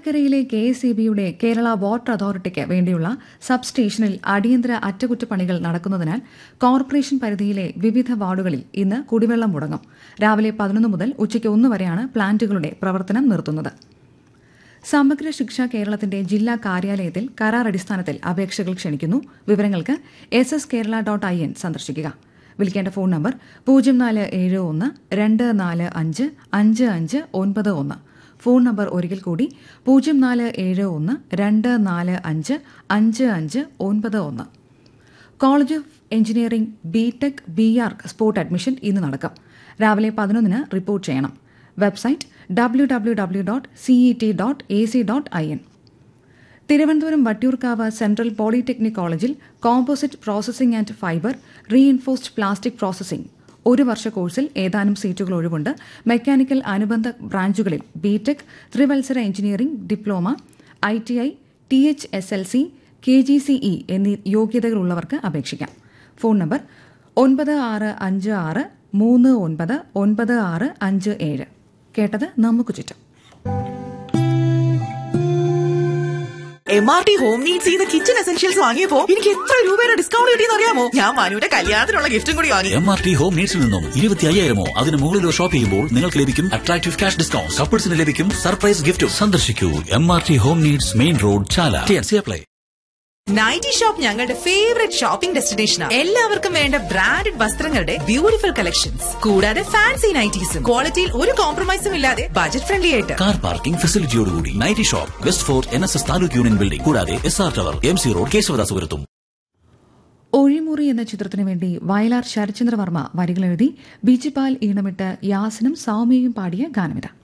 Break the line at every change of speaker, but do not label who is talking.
ചേലക്കരയിലെ K S E ബിയുടെ Kerala water അതോറിറ്റിക്ക് വേണ്ടിയുള്ള സബ് സ്റ്റേഷനിൽ അടിയന്തര അറ്റകുറ്റപ്പണികൾ നടക്കുന്നതിനാൽ കോർപ്പറേഷൻ പരിധിയിലെ വിവിധ വാർഡുകളിൽ ഇന്ന് കുടിവെള്ളം മുടങ്ങും രാവിലെ പതിനൊന്ന് മുതൽ ഉച്ചയ്ക്ക് ഒന്ന് വരെയാണ് പ്ലാന്റുകളുടെ പ്രവർത്തനം നിർത്തുന്നത് സമഗ്ര ശിക്ഷ കേരളത്തിന്റെ ജില്ലാ കാര്യാലയത്തിൽ കരാർ അടിസ്ഥാനത്തിൽ അപേക്ഷകൾ ക്ഷണിക്കുന്നു വിവരങ്ങൾക്ക് S S Kerala dot I N സന്ദർശിക്കുക വിളിക്കേണ്ട ഫോൺ നമ്പർ പൂജ്യം നാല് ഏഴ് ഒന്ന് രണ്ട് നാല് അഞ്ച് അഞ്ച് അഞ്ച് ഒൻപത് ഒന്ന് ഫോൺ നമ്പർ ഒരിക്കൽ കൂടി പൂജ്യം നാല് ഏഴ് ഒന്ന് രണ്ട് നാല് അഞ്ച് അഞ്ച് അഞ്ച് ഒൻപത് ഒന്ന് college of engineering B Tech B R sport admission ഇന്ന് നടക്കും രാവിലെ പതിനൊന്നിന് റിപ്പോർട്ട് ചെയ്യണം website W W W dot CE T dot A C dot I N Thiruvananthapuram Vattiyoorkavu central polytechnic കോളേജിൽ composite processing and fibre reinforced plastic processing ഒരു വർഷ കോഴ്സിൽ ഏതാനും സീറ്റുകൾ ഒഴിവുണ്ട് മെക്കാനിക്കൽ അനുബന്ധ ബ്രാഞ്ചുകളിൽ ബിടെക് ത്രിവത്സര engineering diploma I T I T H S L C K G C E എന്നീ യോഗ്യതകളുള്ളവർക്ക് അപേക്ഷിക്കാം ഫോൺ നമ്പർ ഒൻപത് ആറ് അഞ്ച് ആറ് മൂന്ന് ഒൻപത് ഒൻപത് ആറ് അഞ്ച് ഏഴ് കേട്ടത് നമുക്ക് ചുറ്റും
M R T home needs ചെയ്ത കിച്ചൺ എസെൻഷ്യൽസ് വാങ്ങിയപ്പോ എനിക്ക് എത്ര രൂപയുടെ ഡിസ്കൗണ്ട് കിട്ടിയെന്ന് അറിയാമോ ഞാൻ മാനുവിന്റെ കല്യാണത്തിനുള്ള ഗിഫ്റ്റും കൂടി വാങ്ങി
എം ആർ ടി ഹോം നീഡ്സിൽ നിന്നും ഇരുപത്തി അയ്യായിരമോ അതിന് മുകളിലോ ഷോപ്പ് ചെയ്യുമ്പോൾ നിങ്ങൾക്ക് ലഭിക്കും അട്രാക്റ്റീവ് ക്യാഷ് ഡിസ്കൗണ്ട് കപ്പിൾസിന് ലഭിക്കും സർപ്രൈസ് ഗിഫ്റ്റും സന്ദർശിക്കൂ M R T home needs main road Chala TNC apply
nighty shop ഞങ്ങളുടെ ഫേവറേറ്റ് ഷോപ്പിംഗ് ഡെസ്റ്റിനേഷനാണ് എല്ലാവർക്കും വേണ്ട ബ്രാൻഡഡ് വസ്ത്രങ്ങളുടെ ബ്യൂട്ടിഫുൾ കളക്ഷൻസ് കൂടാതെ ഫാൻസി നൈറ്റീസും ക്വാളിറ്റിയിൽ ഒരു കോംപ്രമൈസും ഇല്ലാതെ ബജറ്റ് ഫ്രണ്ട്ലി ആയിട്ട്
കാർ പാർക്കിംഗ് ഫെസിലിറ്റിയോടുകൂടി nighty shop west fort N S S Taluk union building കൂടാതെ S R tower M C road കേശവദാസുപുരത്തും
ഒഴിമുറി എന്ന ചിത്രത്തിനു വേണ്ടി വയലാർ ശരചന്ദ്രവർമ്മ വരികളെഴുതി ബിജിപാൽ ഈണമിട്ട് യാസിനും സൗമ്യയും പാടിയ ഗാനമിത